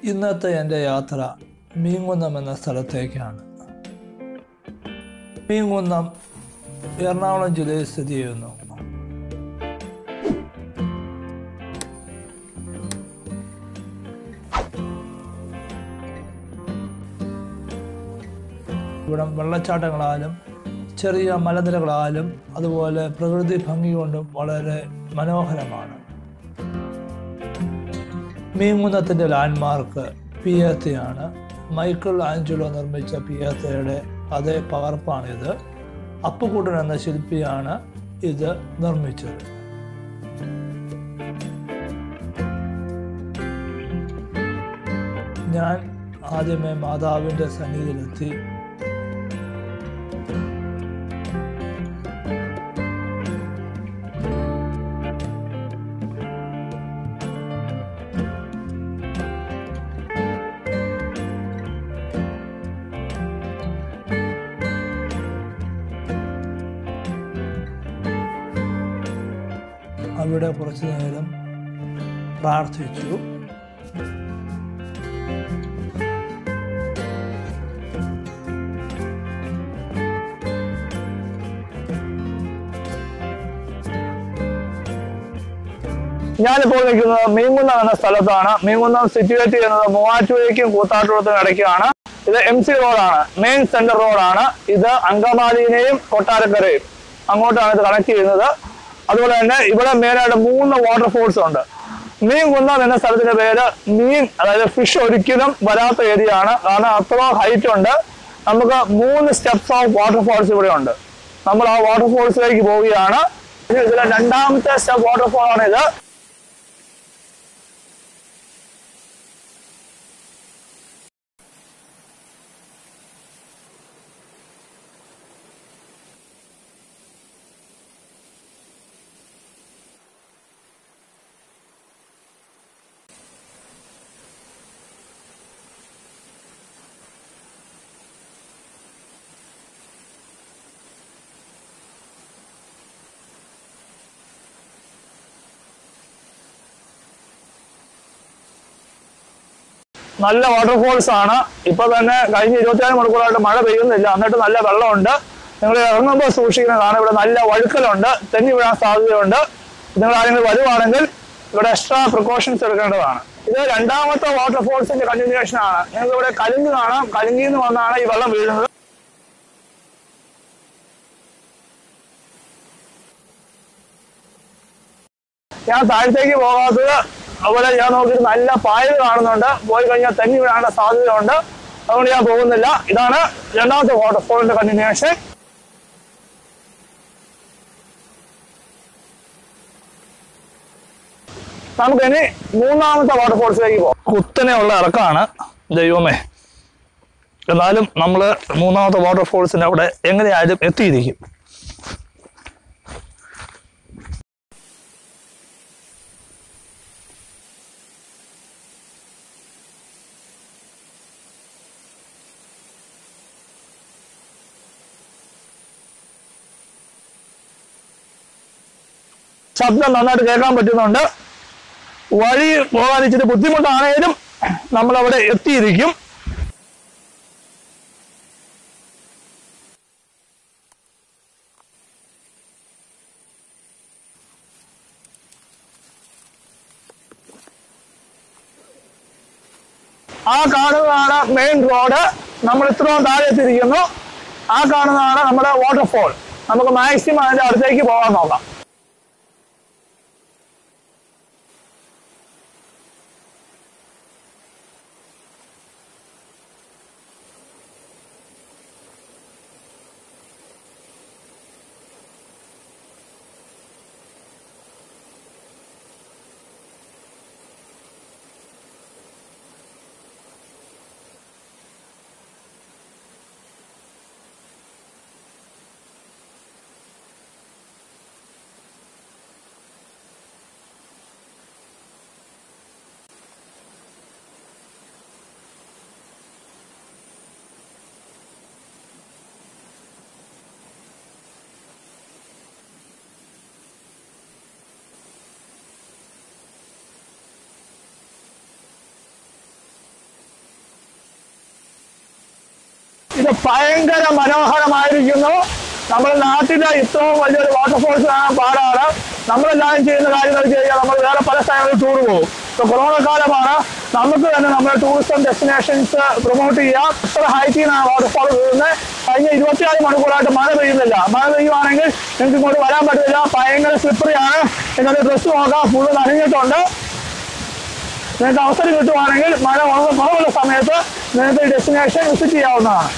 ഇന്നത്തെ എൻ്റെ യാത്ര മീങ്കുന്നം എന്ന സ്ഥലത്തേക്കാണ് മീങ്കുന്നം എറണാകുളം ജില്ലയിൽ സ്ഥിതി ചെയ്യുന്നു ഇവിടം വെള്ളച്ചാട്ടങ്ങളാലും ചെറിയ മലനിരകളാലും അതുപോലെ പ്രകൃതി ഭംഗി കൊണ്ടും വളരെ മനോഹരമാണ് മീങ്കുന്നത്തിൻ്റെ ലാൻഡ്മാർക്ക് പിയത്തയാണ് മൈക്കിൾ ആഞ്ചലോ നിർമ്മിച്ച പിയത്തയുടെ അതേ പകർപ്പാണിത് അപ്പുക്കുട്ടൻ എന്ന ശില്പിയാണ് ഇത് നിർമ്മിച്ചത് ഞാൻ ആദ്യമേ മാതാവിൻ്റെ സന്നിധിയിലെത്തി അവിടെ കുറച്ചു നേരം പ്രാർത്ഥിച്ചു ഞാനിപ്പോൾ നിൽക്കുന്നത് മീൻകുന്നം എന്ന സ്ഥലത്താണ് മീൻകുന്നം സിറ്റുവേറ്റ് ചെയ്യുന്നത് മൂവാറ്റുപുഴയ്ക്കും കൂത്താട്ടുകുളത്തിനും ഇടയ്ക്കാണ് ഇത് എം സി റോഡാണ് മെയിൻ സെന്റർ റോഡാണ് ഇത് അങ്കമാലിനെയും കൊട്ടാരക്കരയും അങ്ങോട്ടാണ് ഇത് കണക്ട് ചെയ്യുന്നത് അതുപോലെ തന്നെ ഇവിടെ മെയിനായിട്ട് മൂന്ന് വാട്ടർഫോൾസ് ഉണ്ട് മീൻകുന്നം എന്ന സ്ഥലത്തിന്റെ പേര് മീൻ അതായത് ഫിഷ് ഒരിക്കലും വരാത്ത ഏരിയ ആണ് കാരണം അത്ര ഹൈറ്റ് ഉണ്ട് നമുക്ക് മൂന്ന് സ്റ്റെപ്സ് ഓഫ് വാട്ടർഫോൾസ് ഇവിടെ ഉണ്ട് നമ്മൾ ആ വാട്ടർഫോൾസിലേക്ക് പോവുകയാണ് ഇത് ഇതിലെ രണ്ടാമത്തെ സ്റ്റെപ്പ് വാട്ടർഫോൾ ആണ് ഇത് നല്ല വാട്ടർഫോൾസ് ആണ് ഇപ്പൊ തന്നെ കഴിഞ്ഞ ഇരുപത്തിയാറ് മണിക്കൂറായിട്ട് മഴ പെയ്യുന്നില്ല എന്നിട്ട് നല്ല വെള്ളമുണ്ട് നിങ്ങൾ ഇറങ്ങുമ്പോൾ സൂക്ഷിക്കണം കാരണം ഇവിടെ നല്ല വഴുക്കലുണ്ട് തെന്നി വീഴാൻ സാധ്യതയുണ്ട് നിങ്ങൾ ആരെങ്കിലും വരുവാണെങ്കിൽ ഇവിടെ എക്സ്ട്രാ പ്രിക്കോഷൻസ് എടുക്കേണ്ടതാണ് ഇത് രണ്ടാമത്തെ വാട്ടർഫോൾസിന്റെ കണ്ടിന്യൂഷൻ ആണ് നിങ്ങൾക്ക് ഇവിടെ കലുങ്ക് കാണാം കലുങ്കിൽ നിന്ന് വന്നാണ് ഈ വെള്ളം വീഴുന്നത് ഞാൻ താഴത്തേക്ക് പോകാത്തത് അതുപോലെ ഞാൻ നോക്കിയിട്ട് നല്ല പായൽ കാണുന്നുണ്ട് പോയി കഴിഞ്ഞാൽ തെന്നി വീഴാനുള്ള സാധ്യതയുണ്ട് അതുകൊണ്ട് ഞാൻ പോകുന്നില്ല ഇതാണ് രണ്ടാമത്തെ വാട്ടർഫോളിന്റെ കണ്ടിന്യൂഷൻ നമുക്കിനി മൂന്നാമത്തെ വാട്ടർഫോൾസിലേക്ക് പോകാം കുത്തനെയുള്ള ഇറക്കമാണ് ദൈവമേ എന്നാലും നമ്മൾ മൂന്നാമത്തെ വാട്ടർഫോൾസിന്റെ അവിടെ എങ്ങനെയായാലും എത്തിയിരിക്കും ശബ്ദം നന്നായിട്ട് കേൾക്കാൻ പറ്റുന്നുണ്ട് വഴി പോകാൻ ഇച്ചിരി ബുദ്ധിമുട്ടാണേലും നമ്മൾ അവിടെ എത്തിയിരിക്കും ആ കാണുന്നതാണ് മെയിൻ റോഡ് നമ്മൾ ഇത്രയും താഴെ എത്തിയിരിക്കുന്നു ആ കാണുന്നതാണ് നമ്മുടെ വാട്ടർഫോൾ നമുക്ക് മാക്സിമം അതിന്റെ അടുത്തേക്ക് പോകാൻ നോക്കാം ഇത് ഭയങ്കര മനോഹരമായിരിക്കുന്നു നമ്മുടെ നാട്ടിലെ ഇത്രയും വലിയൊരു വാട്ടർഫോൾസ് കാണാൻ പാടാണ് നമ്മളെല്ലാവരും ചെയ്യുന്ന കാര്യങ്ങൾ ചെയ്യാൻ നമ്മൾ വേറെ പല സ്ഥലങ്ങളിൽ ടൂർ പോകും ഇപ്പൊ കൊറോണ കാലമാണ് നമുക്ക് തന്നെ നമ്മുടെ ടൂറിസം ഡെസ്റ്റിനേഷൻസ് പ്രൊമോട്ട് ചെയ്യാം ഇത്ര ഹൈറ്റിൽ നിന്നാണ് വാട്ടർഫോൾ വീഴുന്നത് കഴിഞ്ഞ ഇരുപത്തിനാല് മണിക്കൂറായിട്ട് മഴ പെയ്യുന്നില്ല മഴ പെയ്യുവാണെങ്കിൽ നിങ്ങൾക്ക് ഇങ്ങോട്ട് വരാൻ പറ്റില്ല ഭയങ്കര സ്ലിപ്പറിയാണ് നിങ്ങളുടെ ഡ്രസ്സ് നോക്കാം ഫുള്ള് നനഞ്ഞിട്ടുണ്ട് നിങ്ങൾക്ക് അവസരം കിട്ടുവാണെങ്കിൽ മഴ വളരെ കുറവുള്ള സമയത്ത് നിങ്ങൾക്ക് ഈ ഡെസ്റ്റിനേഷൻ വിസിറ്റ് ചെയ്യാവുന്നതാണ്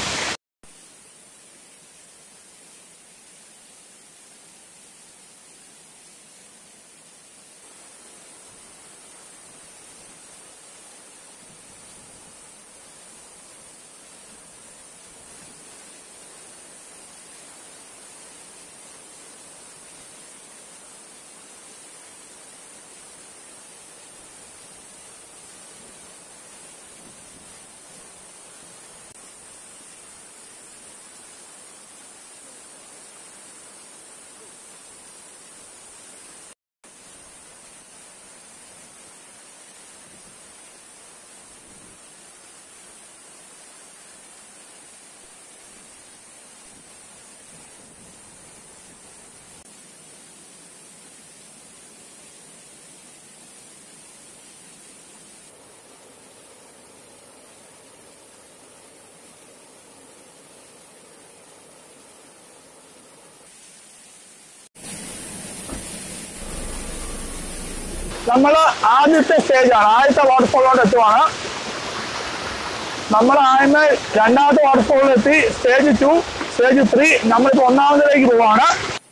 നമ്മൾ ആദ്യത്തെ സ്റ്റേജാണ് ആദ്യത്തെ വാട്ടർഫോളിലോട്ട് എത്തുവാണ് നമ്മൾ ആദ്യമേ രണ്ടാമത്തെ വാട്ടർഫോളിൽ എത്തി സ്റ്റേജ് ടു സ്റ്റേജ് ത്രീ നമ്മളിപ്പോ ഒന്നാമതിലേക്ക് പോവാണ്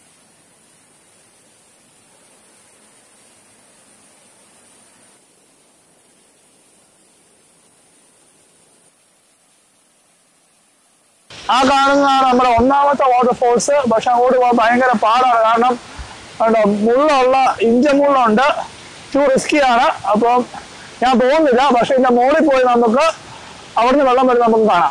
ആ കാണുന്നതാണ് നമ്മുടെ ഒന്നാമത്തെ വാട്ടർഫോൾസ് പക്ഷെ അങ്ങോട്ട് പോകാൻ ഭയങ്കര പാടാണ് കാരണം കണ്ടോ മുള്ളുള്ള ഇഞ്ച മുള്ളുണ്ട് ടു റിസ്കിയാണ് അപ്പം ഞാൻ പോകുന്നില്ല പക്ഷെ ഇതിന്റെ മുകളിൽ പോയി നമുക്ക് അവിടുന്ന് വെള്ളം വരെ നമുക്ക് കാണാം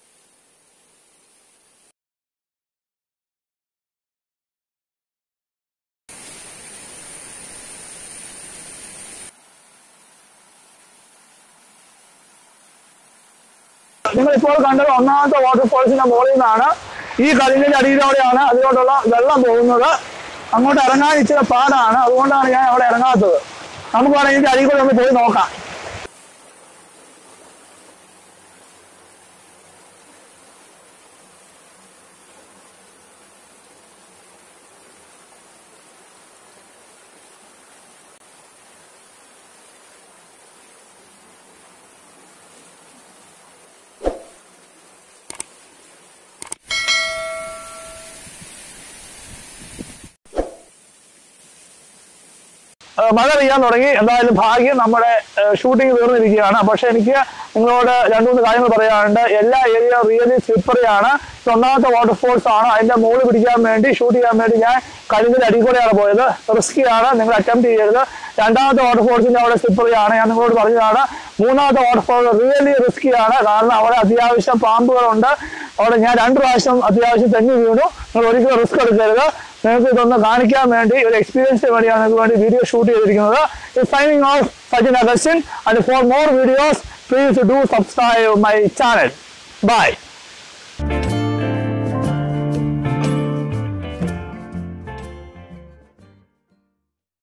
നിങ്ങൾ ഇപ്പോൾ കണ്ടത് ഒന്നാമത്തെ വാട്ടർഫോൾസിന്റെ മുകളിൽ നിന്നാണ് ഈ കല്ലിന്റെ അടിയിലൂടെയാണ് അതിലോട്ടുള്ള വെള്ളം പോകുന്നത് അങ്ങോട്ട് ഇറങ്ങാൻ ഇച്ചിരി പാടാണ് അതുകൊണ്ടാണ് ഞാൻ അവിടെ ഇറങ്ങാത്തത് നമുക്ക് വേണമെങ്കിൽ ഇതിന്റെ അടിയിൽ കൂടെ ഒന്ന് പോയി നോക്കാം ഏഹ് മഴ പെയ്യാൻ തുടങ്ങി എന്തായാലും ഭാഗ്യം നമ്മുടെ ഷൂട്ടിംഗ് തീർന്നിരിക്കുകയാണ് പക്ഷെ എനിക്ക് നിങ്ങളോട് രണ്ടു മൂന്ന് കാര്യങ്ങൾ പറയാനുണ്ട് എല്ലാ ഏരിയ റിയലി സ്ലിപ്പറിയാണ് ഇത് ഒന്നാമത്തെ വാട്ടർഫോൾസ് ആണ് അതിന്റെ മുകളിൽ പിടിക്കാൻ വേണ്ടി ഷൂട്ട് ചെയ്യാൻ വേണ്ടി ഞാൻ കഴിഞ്ഞ അടി കൂടെയാണ് പോയത് റിസ്കിയാണ് നിങ്ങൾ അറ്റംപ്റ്റ് ചെയ്യരുത് രണ്ടാമത്തെ വാട്ടർഫോൾസിന്റെ അവിടെ സ്ലിപ്പറിയാണ് ഞാൻ നിങ്ങളോട് പറഞ്ഞതാണ് മൂന്നാമത്തെ വാട്ടർഫോൾ റിയലി റിസ്കിയാണ് കാരണം അവിടെ അത്യാവശ്യം പാമ്പുകളുണ്ട് അവിടെ ഞാൻ രണ്ട് പ്രാവശ്യം അത്യാവശ്യം തെങ്ങി വീണു നിങ്ങൾ ഒരിക്കലും റിസ്ക് എടുക്കരുത് നിങ്ങൾക്ക് ഇതൊന്ന് കാണിക്കാൻ വേണ്ടി ഒരു എക്സ്പീരിയൻസിന് വേണ്ടിയാണ് നിങ്ങൾക്ക് വേണ്ടി വീഡിയോ ഷൂട്ട് ചെയ്തിരിക്കുന്നത് signing off Sajin Augustine and for more videos please do subscribe my channel by